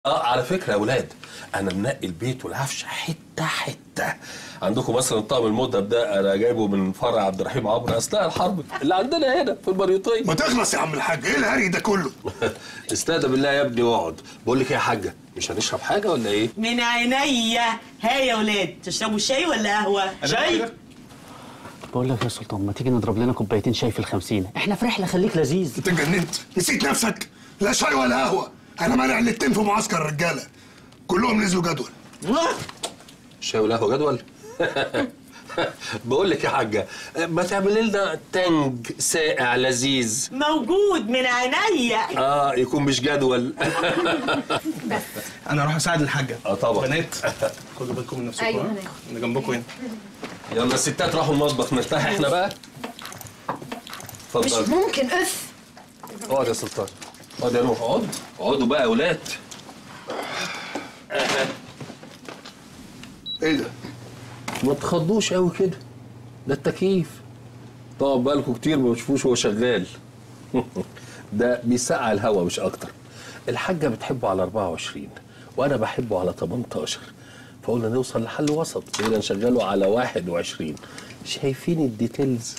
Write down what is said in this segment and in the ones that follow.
اه على فكره يا اولاد انا منقي البيت والعفش حته حته عندكم مثلا طقم المدب ده انا جايبه من فرع عبد الرحيم عمرو اثناء الحرب اللي عندنا هنا في المريوطيه ما تخلص يا عم الحاج ايه الهري ده كله استهدى بالله يا ابني واقعد بقول لك ايه يا حاجه مش هنشرب حاجه ولا ايه من عينيا ها يا ولاد تشربوا شاي ولا قهوه شاي بقول لك يا سلطان ما تيجي نضرب لنا كوبايتين شاي في الخمسين احنا في رحله خليك لذيذ انت اتجننت نسيت نفسك لا شاي ولا قهوه انا مانع الاتنين في معسكر الرجاله كلهم نزلوا جدول شاي والقهوه جدول بقول لك يا حاجه ما تعملي لنا تانج ساقع لذيذ موجود من عينيا اه يكون مش جدول انا اروح اساعد الحاجه اه طبعا. بنات خدوا بالكم من نفسكم أيوة، ها؟ هناخد. انا جنبكم هنا يلا الستات راحوا المطبخ نرتاح احنا بقى مش اتفضل ممكن اف اقعد يا سلطان اقعد يا نوح اقعد اقعدوا بقى يا اولاد ايه ده ما تخضوش قوي كده ده التكييف طبعا بقالكم كتير ما بتشوفوش هو شغال ده بيسقع الهواء مش اكتر الحاجه بتحبه على 24 وانا بحبه على 18 فقلنا نوصل لحل وسط بقينا نشغله على 21 شايفين الديتيلز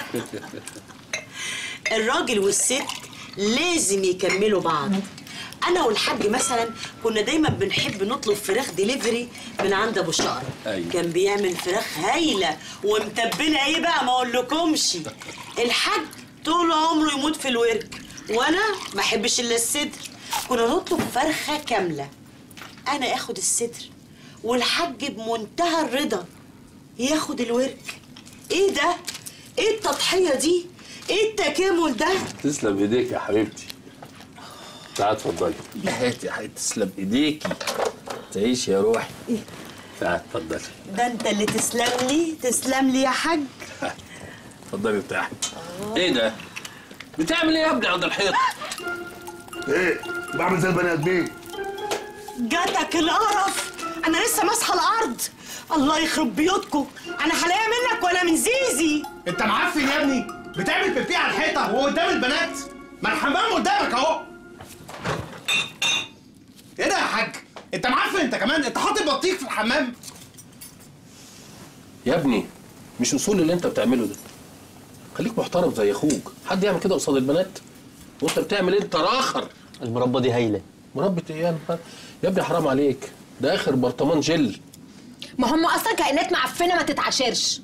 الراجل والست لازم يكملوا بعض انا والحاج مثلا كنا دايما بنحب نطلب فراخ ديليفري من عند ابو شقر أيوة. كان بيعمل فراخ هايله ومتبله ايه بقى ما اقولكمش الحاج طول عمره يموت في الورك وانا ما احبش الا الصدر كنا نطلب فرخه كامله انا اخد الصدر والحاج بمنتهى الرضا ياخد الورك ايه ده ايه التضحيه دي ايه التكامل ده تسلم ايديك يا حبيبتي تعال اتفضلي هاتي يا حبيبتي تسلم ايديكي تعيش يا روحي تعال اتفضلي ده انت اللي تسلم لي تسلم لي يا حاج اتفضلي ارتاحي ايه ده بتعمل ايه يا ابني عند الحيط ايه بعمل زي البني ادمين جاتك القرف انا لسه ماسحه الارض الله يخرب بيوتكم انا هلاقيها منك ولا من زيزي انت معفن يا ابني بتعمل بيبي على الحيطه وقدام البنات ما الحمام قدامك اهو ايه ده يا حاج انت معفن انت كمان انت حاطط بطيخ في الحمام يا ابني مش اصول اللي انت بتعمله ده خليك محترم زي اخوك حد يعمل كده قصاد البنات وانت بتعمل ايه انت راخر المربى دي هايله مربة ايه يا نهار؟ يا ابني حرام عليك ده اخر برطمان جل ما هم اصلا كائنات معفنه ما تتعاشرش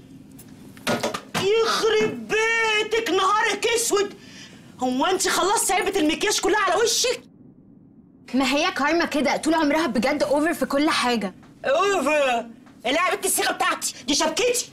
يخرب بيتك نهارك اسود هو انت خلصتي علبه المكياج كلها على وشك ما هي كارما كده طول عمرها بجد اوفر في كل حاجه اوفر لعبه الصيغه بتاعتي دي شبكتي